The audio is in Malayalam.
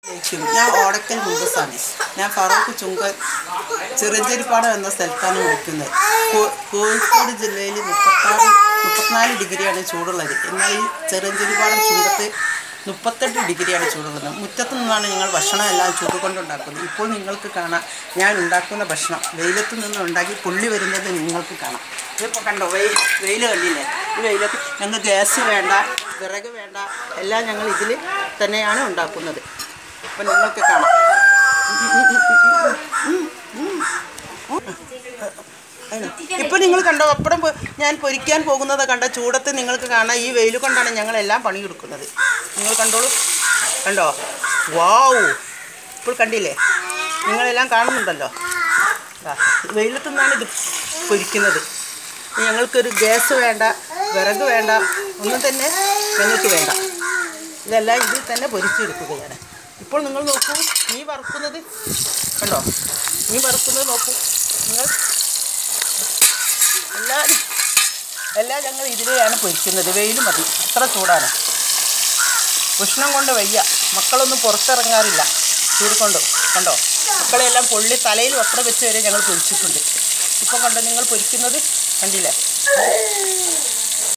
ലേക്കും. ഞാൻ ഓടക്കൽ മുമ്പസാണ് ഞാൻ ഫറൂഖ് ചുങ്ക ചെറുഞ്ചേരിപ്പാടം എന്ന സ്ഥലത്താണ് വിളിക്കുന്നത് കോ- കോഴിക്കോട് ജില്ലയിൽ മുപ്പത്താറ് മുപ്പത്തിനാല് ഡിഗ്രിയാണ് ചൂടുള്ളത് എന്നാൽ ഈ ചെറുഞ്ചേരിപ്പാടം ചുങ്കത്ത് മുപ്പത്തെട്ട് ഡിഗ്രിയാണ് ചൂടുള്ളത് മുറ്റത്ത് നിന്നാണ് ഞങ്ങൾ ഭക്ഷണം എല്ലാം ചൂട് കൊണ്ടുണ്ടാക്കുന്നത് ഇപ്പോൾ നിങ്ങൾക്ക് കാണാം ഞാൻ ഉണ്ടാക്കുന്ന ഭക്ഷണം വെയിലത്ത് നിന്ന് ഉണ്ടാക്കി പുള്ളി വരുന്നത് നിങ്ങൾക്ക് കാണാം ഇതിപ്പോൾ കണ്ടോ വെയിൽ വെയിൽ കണ്ടില്ലേ ഈ വെയിലത്ത് ഞങ്ങൾ ഗ്യാസ് വേണ്ട വിറക് വേണ്ട എല്ലാം ഞങ്ങൾ ഇതിൽ തന്നെയാണ് ഉണ്ടാക്കുന്നത് അപ്പം നിങ്ങൾക്ക് കാണാം ഇപ്പം നിങ്ങൾ കണ്ടോ അപ്പുറം പൊ- ഞാൻ പൊരിക്കാൻ പോകുന്നത് കണ്ട ചൂടത്ത് നിങ്ങൾക്ക് കാണാം ഈ വെയിൽ കൊണ്ടാണ് ഞങ്ങളെല്ലാം പണിയെടുക്കുന്നത് നിങ്ങൾ കണ്ടോളൂ കണ്ടോ വാവു ഇപ്പോൾ കണ്ടില്ലേ നിങ്ങളെല്ലാം കാണുന്നുണ്ടല്ലോ ദാ, വെയിലത്തു നിന്നാണ് ഇത് പൊരിക്കുന്നത് ഞങ്ങൾക്കൊരു ഗ്യാസ് വേണ്ട വിറക് വേണ്ട ഒന്നും തന്നെ ഞങ്ങൾക്ക് വേണ്ട ഇതെല്ലാം ഇതിൽ തന്നെ പൊരിച്ചെടുക്കുകയാണ് ഇപ്പോൾ നിങ്ങൾ നോക്കൂ നീ വറുക്കുന്നത് കണ്ടോ നീ വറുക്കുന്നത് നോക്കൂ നിങ്ങൾ എല്ലാവരും എല്ലാം ഞങ്ങൾ ഇതിലെയാണ് പൊരിക്കുന്നത് വെയിൽ മതി അത്ര ചൂടാണ് ഉഷ്ണം കൊണ്ട് വയ്യ മക്കളൊന്നും പുറത്തിറങ്ങാറില്ല ചൂട് കൊണ്ട് കണ്ടോ മക്കളെല്ലാം പൊള്ളി തലയിൽ വസ്ത്രം വെച്ച് വരെ ഞങ്ങൾ പൊരിച്ചിട്ടുണ്ട് ഇപ്പം കണ്ടോ നിങ്ങൾ പൊരിക്കുന്നത് കണ്ടില്ലേ